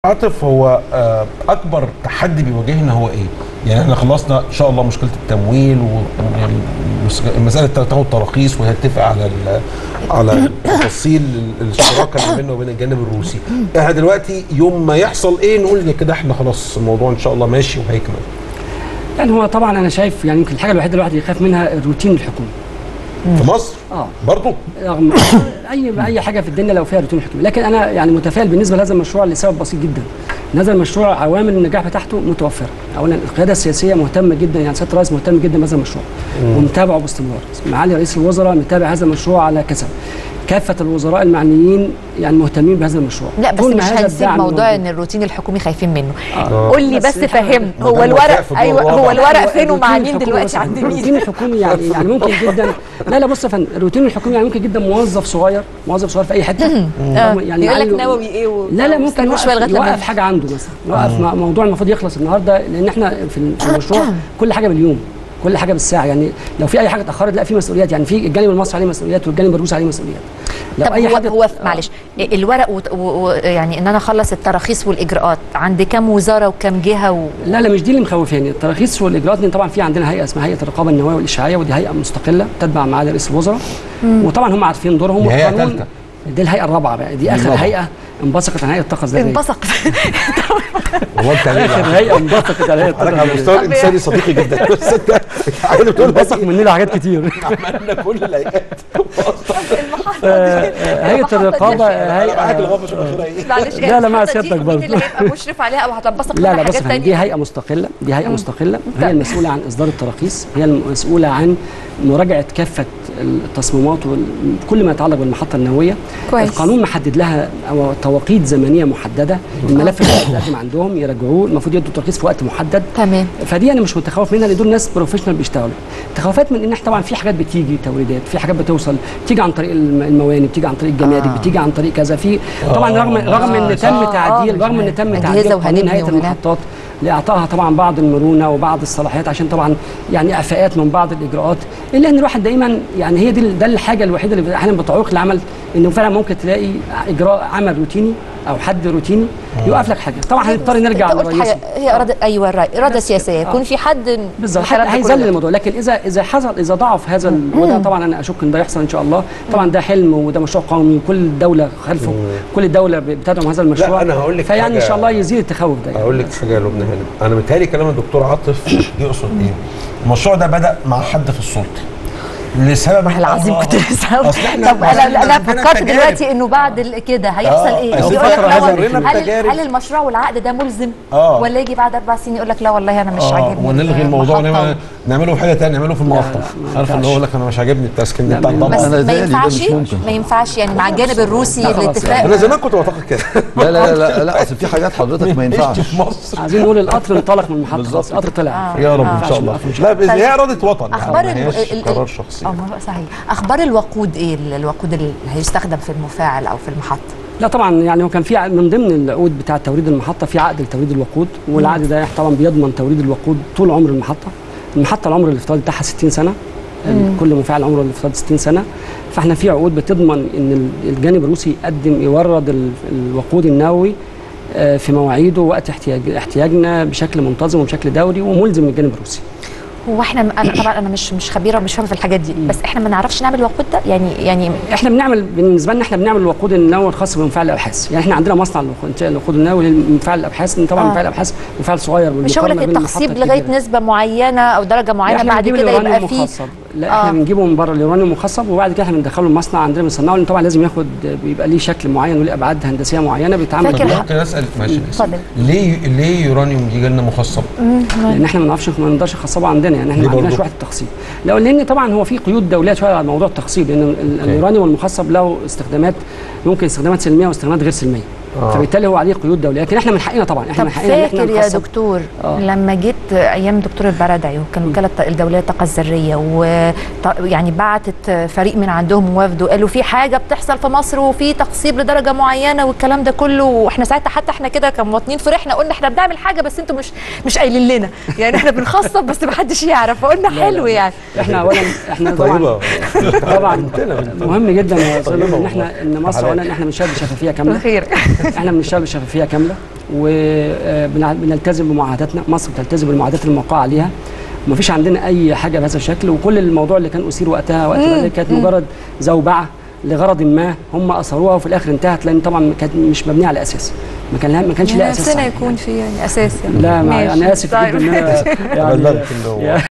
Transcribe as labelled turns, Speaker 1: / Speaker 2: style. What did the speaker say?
Speaker 1: عاطف هو آه، اكبر تحدي بيواجهنا هو ايه؟ يعني احنا خلصنا ان شاء الله مشكله التمويل ومساله تاخد تراخيص وهنتفق على ال- على تفاصيل الشراكه اللي بيننا وبين الجانب الروسي. احنا دلوقتي يوم ما يحصل ايه نقول إن كده احنا خلاص الموضوع ان شاء الله ماشي وهيكمل.
Speaker 2: يعني هو طبعا انا شايف يعني يمكن الحاجه الوحيده الواحد يخاف منها الروتين الحكومي
Speaker 1: في مصر
Speaker 2: اه
Speaker 1: برضه
Speaker 2: رغم اي اي حاجه في الدنيا لو فيها روتين حكومي لكن انا يعني متفائل بالنسبه لهذا المشروع لسبب بسيط جدا إن هذا المشروع عوامل النجاح بتاعته متوفره اولا القياده السياسيه مهتمه جدا يعني سياده الرئيس مهتم جدا بهذا المشروع ومتابعه باستمرار معالي رئيس الوزراء متابع هذا المشروع على كثب كافه الوزراء المعنيين يعني مهتمين بهذا المشروع
Speaker 3: لا بس
Speaker 2: طول ما
Speaker 3: مش
Speaker 2: هذا
Speaker 3: هنسيب
Speaker 2: الدعم
Speaker 3: موضوع
Speaker 2: موجود.
Speaker 3: ان الروتين الحكومي خايفين منه
Speaker 2: آه.
Speaker 3: قول لي
Speaker 2: بس
Speaker 3: بس
Speaker 2: إحنا-
Speaker 3: فهم
Speaker 1: ما
Speaker 3: هو
Speaker 1: ده
Speaker 3: الورق
Speaker 1: الوفاء في الدور
Speaker 3: ايوه
Speaker 1: الواضح.
Speaker 3: هو الورق
Speaker 2: أيوة،
Speaker 3: فين ومع
Speaker 2: الروتين
Speaker 3: مين
Speaker 2: الحكومي
Speaker 3: دلوقتي
Speaker 2: بس
Speaker 3: عند
Speaker 2: الروتين
Speaker 3: مين
Speaker 2: الحكومي يعني يعني ممكن جدا لا لا بص يا فندم الروتين الحكومي يعني ممكن جدا موظف صغير موظف صغير في اي حته
Speaker 3: آه.
Speaker 2: يعني
Speaker 3: يقول لك
Speaker 2: عنده-
Speaker 3: نووي ايه و-
Speaker 2: لا لا ممكن
Speaker 3: واستنوا
Speaker 2: يوقف,
Speaker 3: شويه لغايه لما
Speaker 2: يوقف حاجه عنده مثلا يوقف م- موضوع المفروض يخلص النهارده لان احنا في في المشروع كل حاجه باليوم كل حاجه بالساعه يعني لو في اي حاجه اتاخرت لا في مسؤوليات يعني في الجانب المصري عليه مسؤوليات والجانب الروسي عليه مسؤوليات لو
Speaker 3: طب
Speaker 2: اي
Speaker 3: هو,
Speaker 2: حد
Speaker 3: هو معلش الورق و... و... و... يعني ان انا اخلص التراخيص والاجراءات عند كام وزاره وكام جهه و...
Speaker 2: لا لا مش دي اللي مخوفاني التراخيص والاجراءات لان طبعا في عندنا هيئه اسمها هيئه الرقابه النوويه والاشعاعيه ودي هيئه مستقله تتبع معالي رئيس الوزراء وطبعا هم عارفين دورهم
Speaker 1: دي هيئة
Speaker 2: والقانون-
Speaker 1: تالتة.
Speaker 2: دي الهيئه الرابعه بقى دي اخر
Speaker 1: الرابعة.
Speaker 2: هيئه انبثقت عن هيئه الطاقه الذريه
Speaker 3: انبثق
Speaker 1: والله انت
Speaker 2: اخر هيئه انبثقت عن هيئه
Speaker 1: حضرتك
Speaker 2: الطاقه
Speaker 1: على المستوى
Speaker 3: طب
Speaker 1: الانساني صديقي جدا بس انت عايز بتقول
Speaker 2: انبثق مننا حاجات كتير
Speaker 1: عملنا كل الهيئات
Speaker 2: هيئه الرقابه
Speaker 1: معاك
Speaker 2: هيئه
Speaker 1: لغايه مش الاخيره ايه
Speaker 3: معلش
Speaker 2: لا، لا، مع
Speaker 3: المحطة دي
Speaker 2: سيادتك
Speaker 3: مين
Speaker 2: برضه.
Speaker 3: اللي هيبقى مشرف عليها او هتنبثق
Speaker 2: لا
Speaker 3: منها
Speaker 2: لا بص
Speaker 3: حاجات
Speaker 2: يا فندم، دي
Speaker 3: تانية
Speaker 2: هيئه مستقله دي هيئه مستقله هي المسؤوله عن اصدار التراخيص هي المسؤوله عن مراجعه كافه التصميمات وكل ما يتعلق بالمحطه النوويه
Speaker 3: كويس.
Speaker 2: القانون محدد لها أو توقيت زمنيه محدده الملف اللي بيتقدم عندهم يراجعوه المفروض يدوا ترخيص في وقت محدد
Speaker 3: تمام
Speaker 2: فدي انا مش متخوف منها لان دول ناس بروفيشنال بيشتغلوا تخوفات من ان احنا طبعا في حاجات بتيجي توريدات في حاجات بتوصل بتيجي عن طريق الم- الموانئ بتيجي عن طريق الجمارك
Speaker 3: آه.
Speaker 2: بتيجي عن طريق كذا في طبعا رغم رغم ان تم
Speaker 3: آه، آه،
Speaker 2: تعديل رغم ان تم
Speaker 3: أجهزة
Speaker 2: تعديل قانون
Speaker 3: وهنبني
Speaker 2: هيئه
Speaker 3: وهنعمل.
Speaker 2: المحطات لاعطائها طبعا بعض المرونه وبعض الصلاحيات عشان طبعا يعني اعفاءات من بعض الاجراءات الا ان الواحد دايما يعني هي دي ده الحاجه الوحيده اللي احيانا بتعوق العمل انه فعلا ممكن تلاقي اجراء عمل روتيني او حد روتيني يوقف لك حاجه طبعا هنضطر نرجع
Speaker 3: انت قلت
Speaker 2: للرئيس
Speaker 3: حاجه هي اراده ايوه الرأي اراده سياسيه يكون في حد
Speaker 2: بالظبط
Speaker 3: الكلام ده
Speaker 2: هيذلل
Speaker 3: كله.
Speaker 2: الموضوع لكن اذا اذا حصل اذا ضعف هذا ال- وده طبعا انا اشك ان ده يحصل ان شاء الله طبعا ده حلم وده مشروع قومي كل دوله خلفه كل الدوله بتدعم هذا المشروع
Speaker 1: أنا هقول لك
Speaker 2: فيعني ان
Speaker 1: حاجة-
Speaker 2: شاء الله يزيل التخوف ده يعني.
Speaker 1: اقول لك حاجه يا لبنى هانم انا متهيألي كلام الدكتور عاطف يقصد ايه المشروع ده بدا مع حد في السلطه لسبب
Speaker 3: العظيم كنت لسه هقول.
Speaker 1: أصل إحنا
Speaker 3: طب انا انا
Speaker 1: عندنا
Speaker 3: فكرت
Speaker 1: تجارب.
Speaker 3: دلوقتي انه بعد ال- كده هيحصل
Speaker 1: آه،
Speaker 3: ايه؟
Speaker 1: أصل
Speaker 3: يقول لك
Speaker 1: فترة
Speaker 3: لا
Speaker 1: هذا
Speaker 3: والله-
Speaker 1: مرينا
Speaker 3: هل
Speaker 1: بتجارب.
Speaker 3: هل المشروع والعقد ده ملزم؟
Speaker 1: آه.
Speaker 3: ولا يجي بعد اربع سنين يقول لك لا والله انا مش
Speaker 1: اه
Speaker 3: عاجبني
Speaker 1: ونلغي الموضوع
Speaker 3: المحطة
Speaker 1: ونعمل- نعمله في حاجه ثانيه نعمله في المقطع
Speaker 2: ما
Speaker 1: عارف اللي
Speaker 2: ينفعش.
Speaker 1: هو لك انا مش عاجبني التسكين
Speaker 2: لا،
Speaker 1: بتاع
Speaker 2: ما
Speaker 1: الطبق
Speaker 3: بس
Speaker 4: أنا
Speaker 3: ما
Speaker 4: زيي ده
Speaker 3: ينفعش
Speaker 4: مش ممكن.
Speaker 3: ما ينفعش يعني مع الجانب الروسي
Speaker 2: لا، خلاص
Speaker 3: الاتفاق
Speaker 1: انا زمان كنت معتقد كده
Speaker 4: لا لا لا لا اصل في حاجات حضرتك ما ينفعش
Speaker 1: عشت في مصر
Speaker 2: عايزين نقول القطر انطلق من المحطه
Speaker 4: بالظبط.
Speaker 2: خلاص، القطر طلع
Speaker 1: يا رب ان شاء الله لا بس هي اراده وطن يعني
Speaker 3: اخبار
Speaker 1: ما
Speaker 3: ال-
Speaker 1: هياش
Speaker 3: ال-
Speaker 1: قرار
Speaker 3: ال-
Speaker 1: شخصي
Speaker 3: اه ما هو صحيح اخبار الوقود ايه ال- الوقود اللي هيستخدم في المفاعل او في المحطه
Speaker 2: لا طبعا يعني هو كان في عقد- من ضمن العقود بتاع توريد المحطه في عقد لتوريد الوقود والعقد ده طبعا بيضمن توريد الوقود طول عمر المحطه المحطه العمر الافتراضي بتاعها 60 سنه كل مفاعل عمره الافتراضي 60 سنه فاحنا في عقود بتضمن ان ال- الجانب الروسي يقدم يورد ال- الوقود النووي آه، في مواعيده وقت احتياج احتياجنا بشكل منتظم وبشكل دوري وملزم للجانب الروسي
Speaker 3: هو احنا انا طبعا انا مش مش خبيره ومش فاهمه في الحاجات دي بس احنا ما نعرفش نعمل الوقود ده يعني يعني
Speaker 2: احنا بنعمل بالنسبه لنا احنا بنعمل الوقود النووي الخاص بمفاعل الابحاث يعني احنا عندنا مصنع للوقود- انتاج الوقود النووي لمفاعل الابحاس لان طبعا
Speaker 3: آه.
Speaker 2: مفاعل الابحاث مفاعل صغير
Speaker 3: مش هقول لك
Speaker 2: بالمقارنة بين
Speaker 3: التخصيب
Speaker 2: المحطة
Speaker 3: لغايه
Speaker 2: الكبيرة.
Speaker 3: نسبه معينه او درجه معينه
Speaker 2: احنا
Speaker 3: بعد
Speaker 2: بنجيب
Speaker 3: كده
Speaker 2: اليورانيوم
Speaker 3: يبقى فيه
Speaker 2: مخصب لا احنا
Speaker 3: آه.
Speaker 2: بنجيبه من بره اليورانيوم مخصب وبعد كده احنا بندخله المصنع عندنا بنصنعه لان طبعا لازم ياخد بيبقى ليه شكل معين وليه ابعاد هندسيه معينه بيتعامل
Speaker 3: فاكر
Speaker 2: بيها
Speaker 1: ممكن اسال ماشي
Speaker 3: اتفضل.
Speaker 1: ليه ليه يورانيوم يجي لنا مخصب؟
Speaker 2: لان احنا ما نعرفش ما نقدرش نخصبه عندنا يعني احنا
Speaker 1: ليه
Speaker 2: ما عندناش
Speaker 1: برضه؟
Speaker 2: وحده تخصيب لو لان طبعا هو في قيود دوليه شويه على موضوع التخصيب لان ال- اليورانيوم المخصب له استخدامات ممكن استخدامات سلميه واستخدامات غير سلميه
Speaker 1: آه.
Speaker 2: فبالتالي هو عليه قيود دوليه لكن احنا من حقنا طبعا احنا
Speaker 3: طب
Speaker 2: من حقنا ان احنا
Speaker 3: فاكر يا
Speaker 2: نخصب
Speaker 3: دكتور
Speaker 2: آه.
Speaker 3: لما جيت ايام دكتور البرادعي وكان الوكاله الدوليه للطاقه الذريه و يعني بعتت فريق من عندهم وفد وقالوا في حاجه بتحصل في مصر وفي تخصيب لدرجه معينه والكلام ده كله واحنا ساعتها حتى احنا كده كمواطنين فرحنا قلنا احنا بنعمل حاجه بس انتوا مش مش قايلين لنا يعني احنا بنخصب بس ما حدش يعرف فقلنا حلو يعني
Speaker 2: احنا اولا احنا طبعا
Speaker 1: طيبه
Speaker 2: طبعا مهم جدا يا استاذ ان احنا ان مصر اولا احنا بنشهد بشفافيه كامله
Speaker 3: خير
Speaker 2: احنا بنشتغل بشفافيه كامله وبنلتزم بمعاهداتنا مصر بتلتزم بالمعاهدات الموقعه عليها ومفيش عندنا اي حاجه بهذا الشكل وكل الموضوع اللي كان اثير وقتها وقت ما كانت مجرد زوبعه لغرض ما هم اثروها وفي الاخر انتهت لان طبعا كانت مش مبنيه على اساس ما كان لها ما كانش لها اساس
Speaker 3: نفسنا
Speaker 2: صحيح
Speaker 3: يكون في يعني اساس يعني
Speaker 2: لا ما
Speaker 3: ماشي.
Speaker 2: انا اسف
Speaker 3: طيب.
Speaker 2: جدا ان انا يعني
Speaker 1: بلغت اللي هو